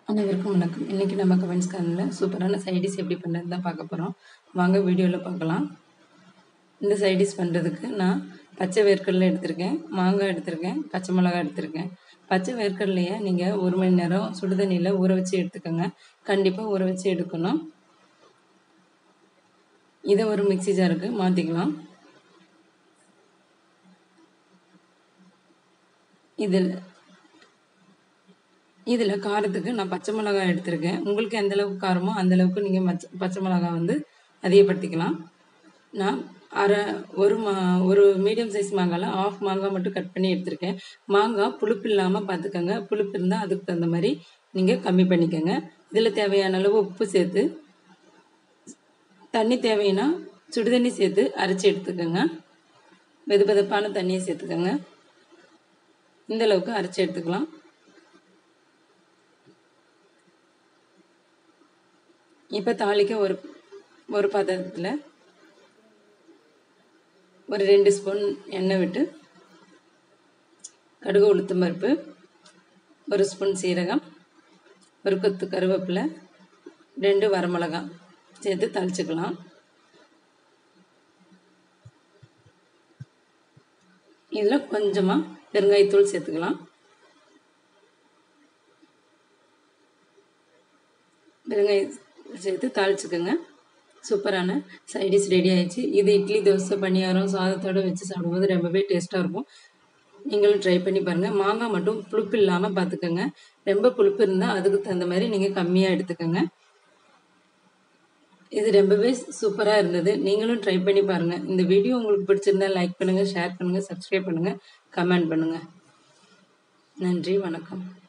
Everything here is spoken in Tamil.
அனைவருக்கும் வணக்கம் இன்றைக்கி நம்ம கமெண்ட்ஸ் கார்னில் சூப்பரான சைடிஷ் எப்படி பண்ணுறது தான் பார்க்க போகிறோம் வாங்க வீடியோவில் பார்க்கலாம் இந்த சைடிஷ் பண்ணுறதுக்கு நான் பச்சை வேர்க்கடலை எடுத்திருக்கேன் மாங்காய் எடுத்திருக்கேன் பச்சை மிளகாய் எடுத்திருக்கேன் பச்சை வேர்க்கடலையை நீங்கள் ஒரு மணி நேரம் சுடுதண்ணியில் ஊற வச்சு எடுத்துக்கோங்க கண்டிப்பாக ஊற வச்சு எடுக்கணும் இதை ஒரு மிக்சி ஜாருக்கு மாற்றிக்கலாம் இதில் இதில் காரத்துக்கு நான் பச்சை மிளகாய் எடுத்திருக்கேன் உங்களுக்கு எந்த அளவுக்கு காரமோ அந்த அளவுக்கு நீங்கள் மச்ச பச்சை மிளகாய் வந்து அதிகப்படுத்திக்கலாம் நான் அரை ஒரு மா ஒரு மீடியம் சைஸ் மாங்காயில் ஆஃப் மாங்காய் மட்டும் கட் பண்ணி எடுத்திருக்கேன் மாங்காய் புளிப்பு இல்லாமல் பார்த்துக்கோங்க புளிப்பு இருந்தால் அதுக்கு தகுந்த மாதிரி நீங்கள் கம்மி பண்ணிக்கோங்க இதில் தேவையான அளவு உப்பு சேர்த்து தண்ணி தேவைன்னா சுடுதண்ணி சேர்த்து அரைச்சி எடுத்துக்கோங்க வெது வெதுப்பான தண்ணியை சேர்த்துக்கோங்க இந்த அளவுக்கு அரைச்சி எடுத்துக்கலாம் இப்போ தாளிக்க ஒரு ஒரு பாத்திரத்தில் ஒரு ரெண்டு ஸ்பூன் எண்ணெய் விட்டு கடுகு உளுத்தம் பருப்பு ஒரு ஸ்பூன் சீரகம் ஒரு கொத்து கருவேப்பிலை ரெண்டு வரமிளகாய் சேர்த்து தாளிச்சுக்கலாம் இதில் கொஞ்சமாக பெருங்காயத்தூள் சேர்த்துக்கலாம் பெருங்காயம் சேர்த்து தாளிச்சுக்கோங்க சூப்பரான சைடிஷ் ரெடி ஆயிடுச்சு இது இட்லி தோசை பணியாரம் சாதத்தோடு வச்சு சாப்பிடும்போது ரொம்பவே டேஸ்ட்டாக இருக்கும் நீங்களும் ட்ரை பண்ணி பாருங்கள் மாங்காய் மட்டும் புளிப்பு இல்லாமல் பார்த்துக்கோங்க ரொம்ப புளிப்பு இருந்தால் அதுக்கு தகுந்த மாதிரி நீங்கள் கம்மியாக எடுத்துக்கோங்க இது ரொம்பவே சூப்பராக இருந்தது நீங்களும் ட்ரை பண்ணி பாருங்கள் இந்த வீடியோ உங்களுக்கு பிடிச்சிருந்தா லைக் பண்ணுங்கள் ஷேர் பண்ணுங்கள் சப்ஸ்கிரைப் பண்ணுங்கள் கமெண்ட் பண்ணுங்கள் நன்றி வணக்கம்